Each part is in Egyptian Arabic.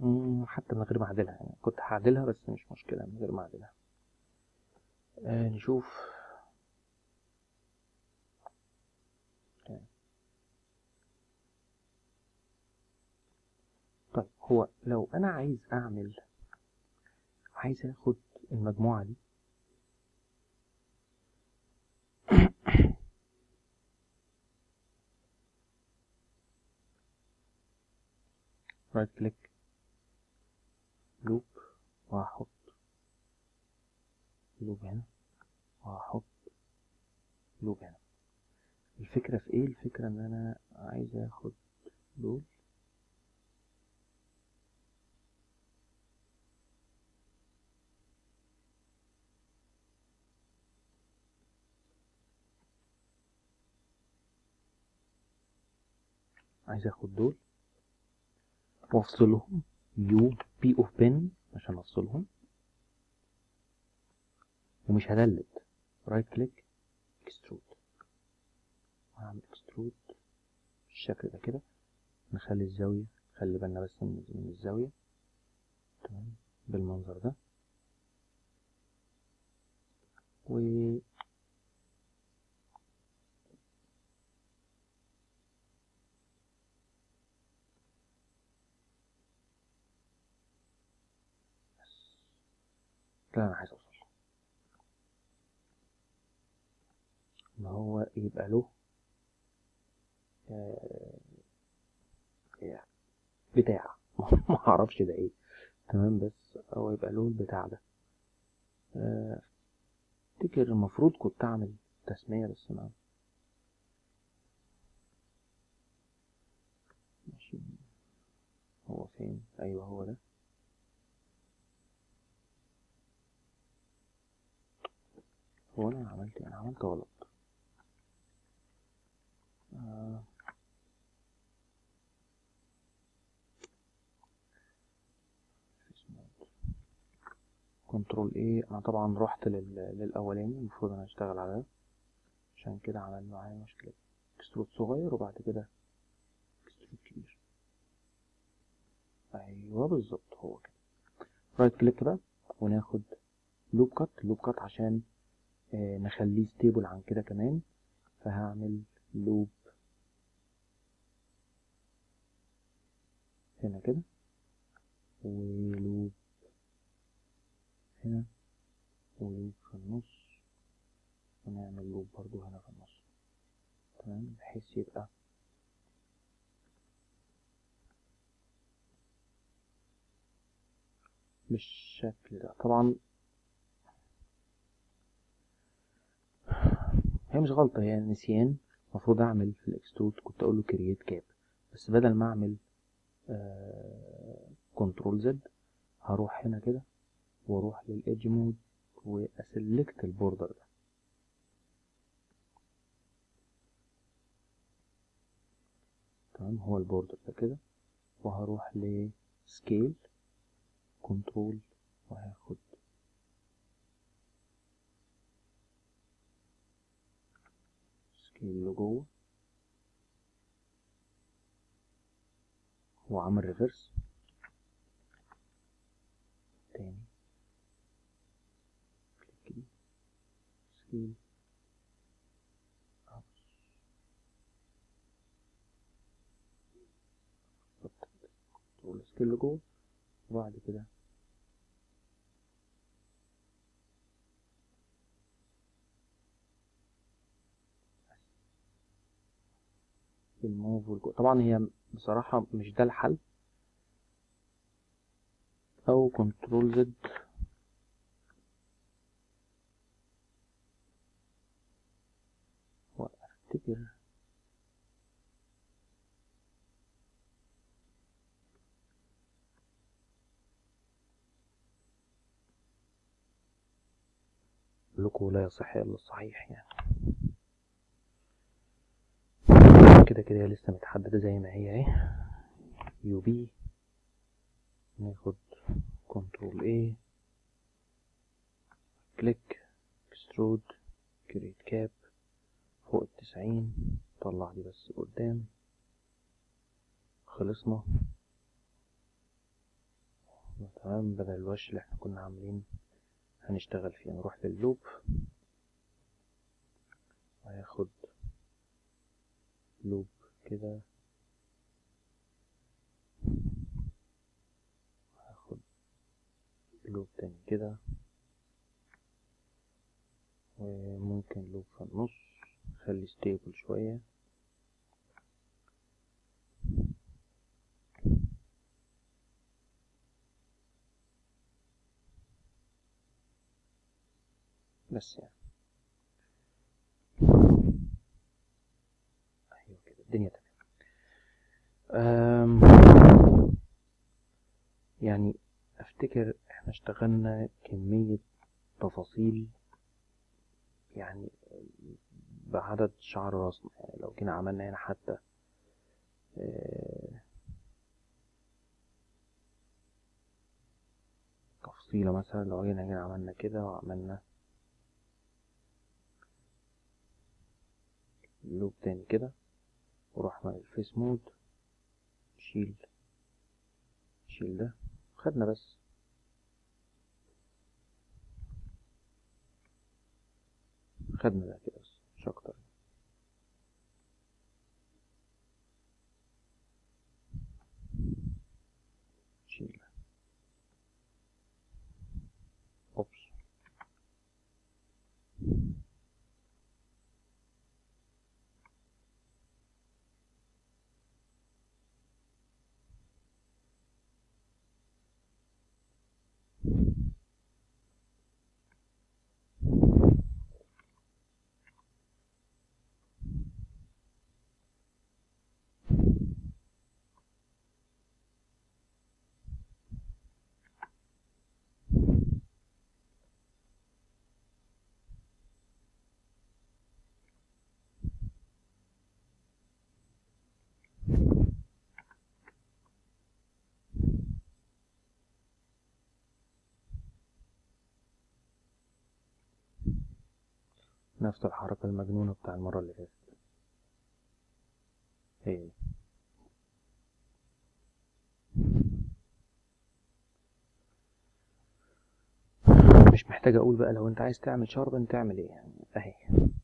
مم، حتى من غير ما اعدلها يعني كنت هعدلها بس مش مشكلة من غير ما اعدلها آه نشوف تمام. طيب هو لو انا عايز اعمل عايز اخد المجموعة دي رايت كليك لوب وهحط لوب هنا وهحط لوب هنا الفكرة في ايه الفكرة ان انا عايز اخد دول عايز اخد دول وافصلهم يو بي اوف بن عشان افصلهم ومش هدلت رايت كليك اكسترود هعمل اكسترود بالشكل ده كده نخلي الزاوية خلي بالنا بس من من الزاوية تمام بالمنظر ده و لا انا عايز اوصل ان هو يبقى له آه، يعني بتاع ما اعرفش ده ايه تمام بس هو يبقى له البتاع ده آه، افتكر المفروض كنت اعمل تسمية بس ما ماشي هو فين ايوه هو ده هو انا عملت انا عملت غلط آه. كنترول ايه انا طبعا رحت لل... للاولاني المفروض انا اشتغل على ده عشان كده عمل معايا مشكلة اكسترود صغير وبعد كده اكسترود كبير ايوه بالظبط هو كده رايت كليك بقى وناخد لوب كات لوب كات عشان آه نخليه ستيبل عن كده كمان فهعمل لوب هنا كده ولوب هنا ولوب في النص ونعمل لوب برضو هنا في النص تمام بحيث يبقى بالشكل ده طبعا هي مش غلطة هي نسيان المفروض اعمل في الاكسترود كنت اقول له كرييت كاب بس بدل ما اعمل كنترول زد هروح هنا كده واروح للايدج مود واسلكت البوردر ده تمام هو البوردر ده كده وهروح لسكيل كنترول وهاخد سكيل لجوه وعمل ريفرس تاني كليك دي سكيل كنترول سكيل لجوه وبعد كده الموف والجو طبعا هي بصراحة مش ده الحل او كنترول زد وافتكر لكم لا يصح الا الصحيح يعني كده كده هي لسه متحددة زي ما هي اهي يو بي ناخد كنترول ايه كليك اكسترود كريت كاب فوق التسعين طلع دي بس قدام خلصنا تمام بدل الوش اللي احنا كنا عاملين هنشتغل فيه نروح لللوب وهياخد لوب كده هاخد لوب تاني كده وممكن لوب في النص خلي ستيبل شوية بس يعني ايوه كده الدنيا تمام يعني افتكر احنا اشتغلنا كمية تفاصيل يعني بعدد شعر راسنا يعني لو جينا عملنا هنا حتى تفصيلة مثلا لو جينا هنا عملنا كده وعملنا لوب تاني كده ورحنا للفيس مود نشيل نشيل ده خدنا بس خدنا ده كده بس مش اكتر نشيل ده اوبس نفس الحركة المجنونة بتاع المرة اللي فاتت هي دي مش محتاج اقول بقى لو انت عايز تعمل شاربن تعمل ايه يعني اهي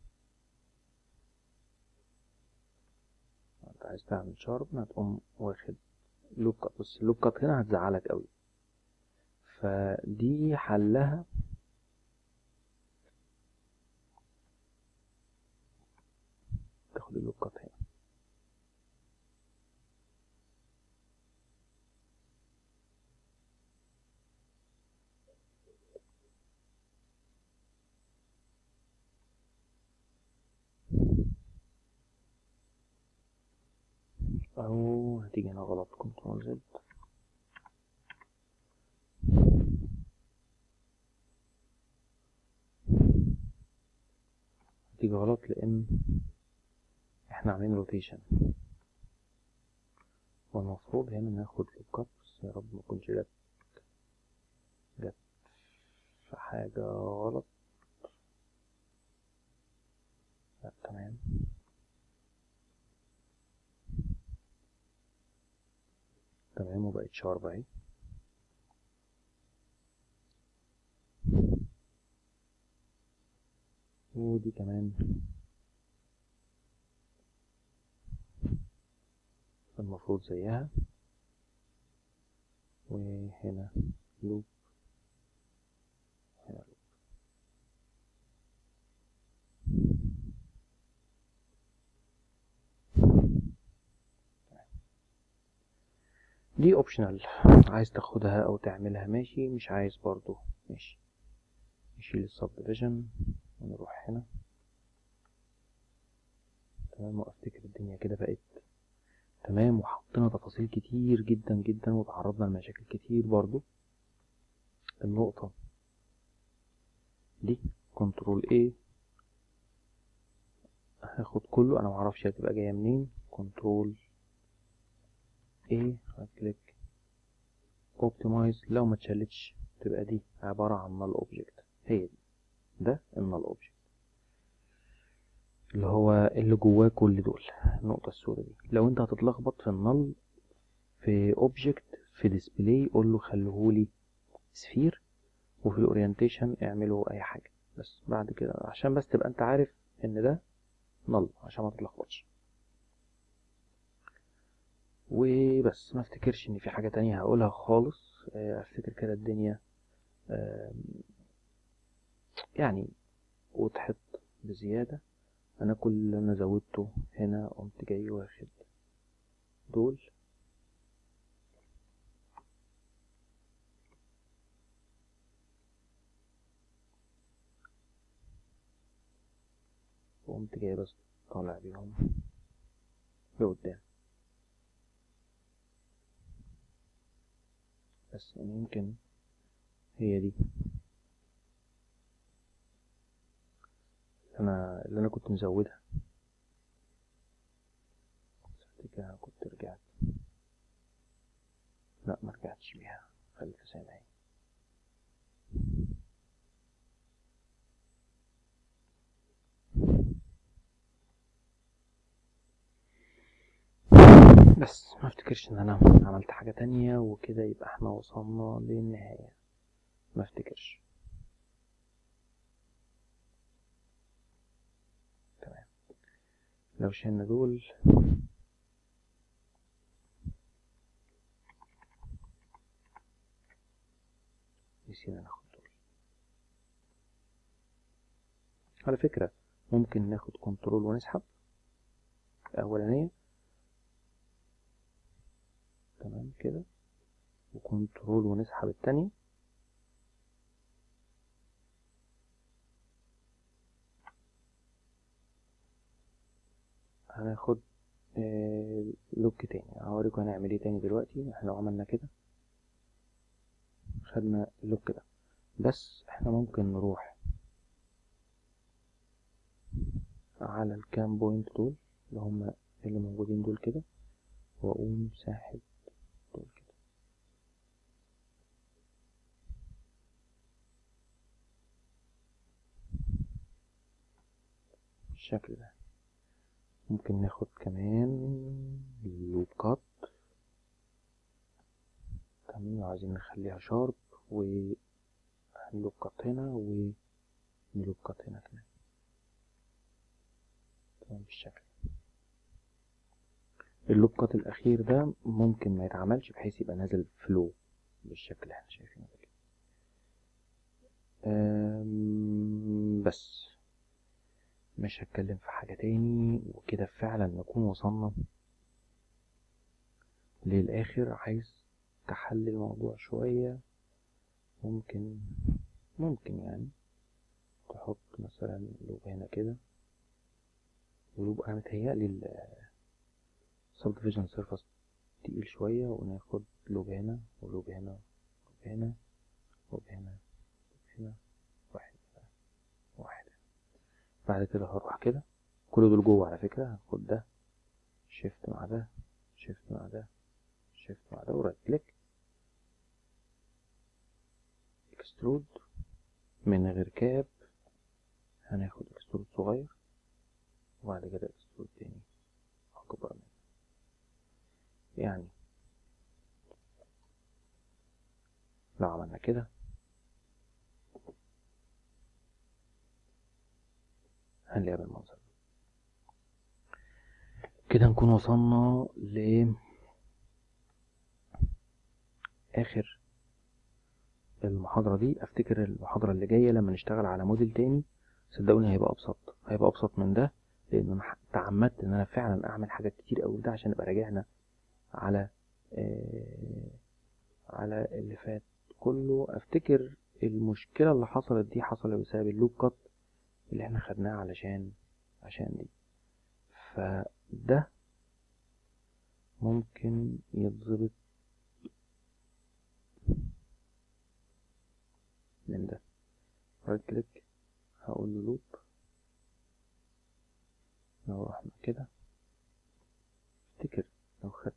انت عايز تعمل شاربن هتقوم واخد لوب كات بس اللوب كات هنا هتزعلك قوي فدي حلها تاخد اللوب كات هنا او هتيجي هنا غلط كنترول زد هتيجي غلط لان احنا عاملين روتيشن والمفروض هنا ناخد لوب كات بس يا رب ما تكونش جت جت في حاجة غلط لا تمام تمام وبقت شارب اهي ودي كمان المفروض زيها وهنا لوب هنا لوب دي اوبشنال عايز تاخدها او تعملها ماشي مش عايز برضو ماشي نشيل السب ديفيجن ونروح هنا تمام وافتكر الدنيا كده بقت تمام وحطينا تفاصيل كتير جدا جدا وتعرضنا لمشاكل كتير برضو النقطة دي كنترول A هاخد كله انا معرفش هتبقى جاية منين كنترول A كليك اوبتمايز لو ما اتشالتش تبقى دي عبارة عن null object هي دي ده النال اوبجكت اللي هو اللي جواه كل دول النقطة السوداء دي لو انت هتتلخبط في النل في اوبجكت في ديسبلاي قول له خليهولي سفير وفي الاورينتيشن اعملوا اي حاجة بس بعد كده عشان بس تبقى انت عارف ان ده نل عشان ما تتلخبطش وبس ما افتكرش ان في حاجة تانية هقولها خالص آه، افتكر كده الدنيا آم، يعني وضحت بزيادة انا كل اللي انا زودته هنا قمت جاي واخد دول وقمت جاي بس طالع بيهم لقدام بس يعني يمكن هي دي انا اللي انا كنت مزودها بس افتكر انا كنت رجعت لا ما رجعتش بيها خليتها زي ما هي بس ما افتكرش ان انا عملت حاجة تانية وكده يبقى احنا وصلنا للنهاية ما افتكرش تمام لو شلنا دول نسينا ناخد دول على فكرة ممكن ناخد كنترول ونسحب الأولانية تمام كده وكنترول ونسحب التانية هناخد آه، لوك تاني هوريكم هنعمل ايه تاني دلوقتي احنا لو عملنا كده خدنا اللوك ده بس احنا ممكن نروح على الكام بوينت دول اللي هم اللي موجودين دول كده واقوم ساحب دول كده بالشكل ده ممكن ناخد كمان لوكات تمام لو عايزين نخليها شارب ونلوكات هنا ونلوكات هنا كمان تمام بالشكل اللوكات الأخير ده ممكن ما يتعملش بحيث يبقى نازل فلو بالشكل اللي احنا شايفينه ده كده أم، بس مش هتكلم في حاجة تاني وكده فعلا نكون وصلنا للآخر عايز تحلل الموضوع شوية ممكن ممكن يعني تحط مثلا لوب هنا كده ولوب انا متهيألي ال subdivision surface تقيل شوية وناخد لوب هنا ولوب هنا لوب هنا لوب هنا لوب هنا واحد هنا واحد هنا بعد كده هروح كده كل دول جوه على فكرة هاخد ده شيفت مع ده شيفت مع ده شيفت مع ده ورايت كليك اكسترود من غير كاب هناخد اكسترود صغير وبعد كده اكسترود تاني اكبر منه يعني لو عملنا كده هنلاقيها بالمنظر ده. كده نكون وصلنا ل اخر المحاضرة دي افتكر المحاضرة اللي جاية لما نشتغل على موديل تاني صدقوني هيبقى ابسط هيبقى ابسط من ده لان انا تعمدت ان انا فعلا اعمل حاجات كتير قوي ده عشان نبقى راجعنا على آه على اللي فات كله افتكر المشكلة اللي حصلت دي حصلت بسبب اللوب كات اللي احنا خدناه علشان عشان دي فده ممكن يتظبط من ده رايت كليك هقول له لوب لو رحنا كده افتكر لو خدت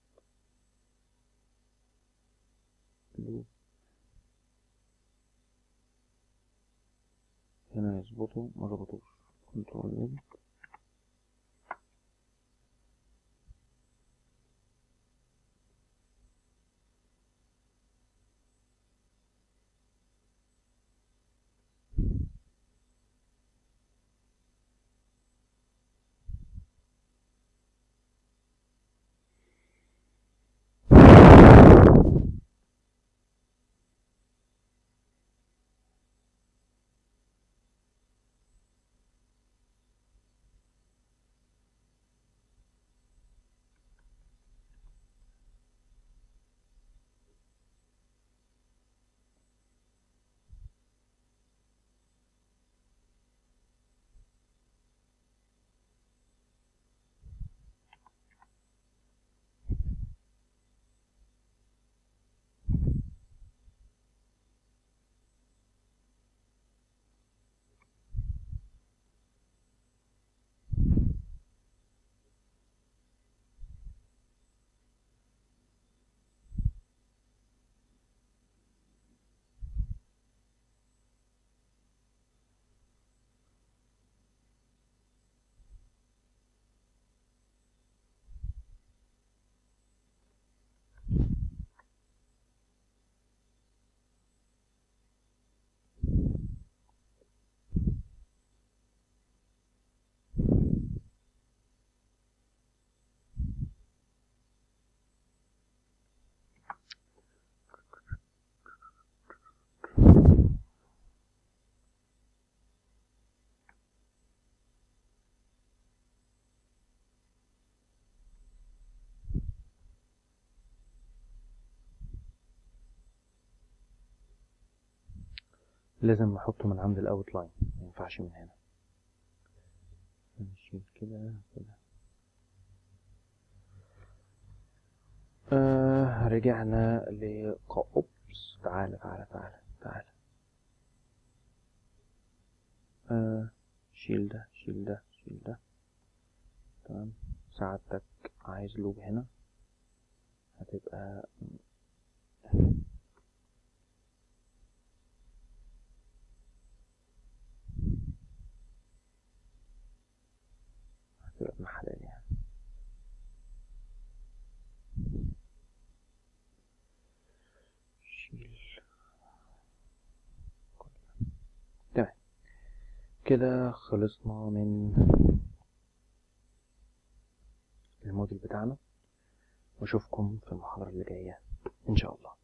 لوب هنا يظبطوا ما ظبطوش كنترول ال لازم نحطه من عند الاوت لاين ما ينفعش من هنا نشيل كده كده آه رجعنا لكأوبس تعالى تعالى تعالى تعالى آه شيل ده شيل ده شيل ده تمام سعادتك عايز لوب هنا هتبقى هتبقى ابن حلال يعني شيل تمام كده خلصنا من الموديل بتاعنا واشوفكم في المحاضرة اللي جاية ان شاء الله